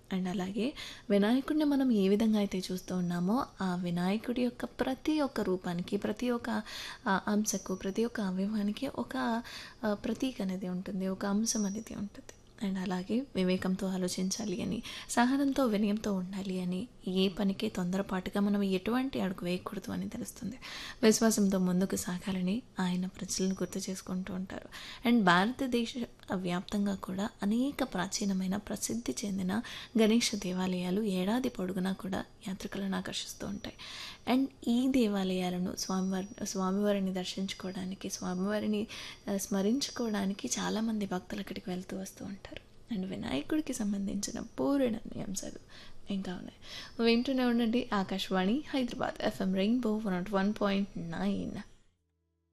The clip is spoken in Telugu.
అండ్ అలాగే వినాయకుడిని మనం ఏ విధంగా అయితే చూస్తూ ఉన్నామో ఆ వినాయకుడి యొక్క ప్రతి ఒక్క రూపానికి ప్రతి ఒక్క ఆ, అంశకు ప్రతి ఒక్క అవయవానికి ఒక ఆ, ప్రతీక అనేది ఉంటుంది ఒక అంశం అనేది ఉంటుంది అండ్ అలాగే వివేకంతో ఆలోచించాలి అని సహనంతో వినయంతో ఉండాలి అని ఏ పనికి తొందరపాటుగా మనం ఎటువంటి అడుగు వేయకూడదు అని తెలుస్తుంది విశ్వాసంతో ముందుకు సాగాలని ఆయన ప్రజలను గుర్తు చేసుకుంటూ ఉంటారు అండ్ భారతదేశ వ్యాప్తంగా కూడా అనేక ప్రాచీనమైన ప్రసిద్ధి చెందిన గణేష దేవాలయాలు ఏడాది పొడుగునా కూడా యాత్రికులను ఆకర్షిస్తూ ఉంటాయి అండ్ ఈ దేవాలయాలను స్వామివారి స్వామివారిని దర్శించుకోవడానికి స్వామివారిని ఆ, స్మరించుకోవడానికి చాలామంది భక్తులు అక్కడికి వెళ్తూ వస్తూ ఉంటారు అండ్ వినాయకుడికి సంబంధించిన పూర్ణ అంశాలు ఇంకా ఉన్నాయి వింటూనే ఉండండి Akashvani Hyderabad FM rainbow one one point nine